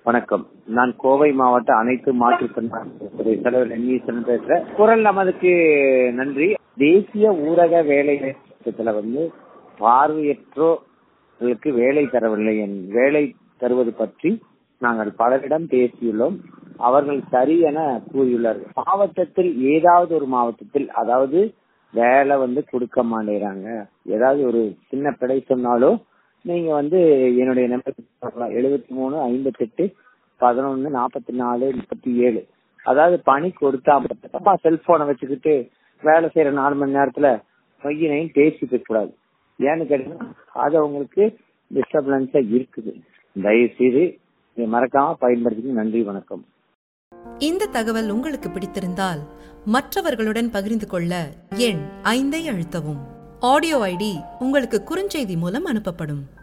வணக்கம் நான் கோவை மாவட்ட அனைத்து மாற்றுத்திறனாளி தலைவர் என்வீசன் பேசுறேன் குரல் நமதுக்கு நன்றி தேசிய ஊரக வேலை திட்டத்துல வந்து பார்வையற்றோர்களுக்கு வேலை தரவில்லை என் வேலை தருவது பற்றி நாங்கள் பலரிடம் பேசியுள்ளோம் அவர்கள் சரி என கூறியுள்ளார்கள் மாவட்டத்தில் ஏதாவது ஒரு மாவட்டத்தில் அதாவது வேலை வந்து கொடுக்க மாட்டேறாங்க ஏதாவது ஒரு சின்ன பிழை சொன்னாலோ நீங்க வந்து என்னுடைய நம்பர் எழுபத்தி மூணு ஐம்பத்தி எட்டு பதினொன்னு நாற்பத்தி நாலு முப்பத்தி ஏழு அதாவது பணி கொடுத்தா மட்டும் செல்போனை வச்சுக்கிட்டு வேலை செய்யற நாலு மணி நேரத்துல பையனையும் பேசிக்க கூடாது ஏன்னு கேட்டீங்கன்னா அது அவங்களுக்கு டிஸ்டர்பன்ஸா இருக்குது தயவு செய்து இதை மறக்காம பயன்படுத்திக்க நன்றி வணக்கம் இந்த தகவல் உங்களுக்கு பிடித்திருந்தால் மற்றவர்களுடன் பகிர்ந்து கொள்ள எண் ஐந்தை அழுத்தவும் ஆடியோ ஐடி உங்களுக்கு குறுஞ்செய்தி மூலம் அனுப்பப்படும்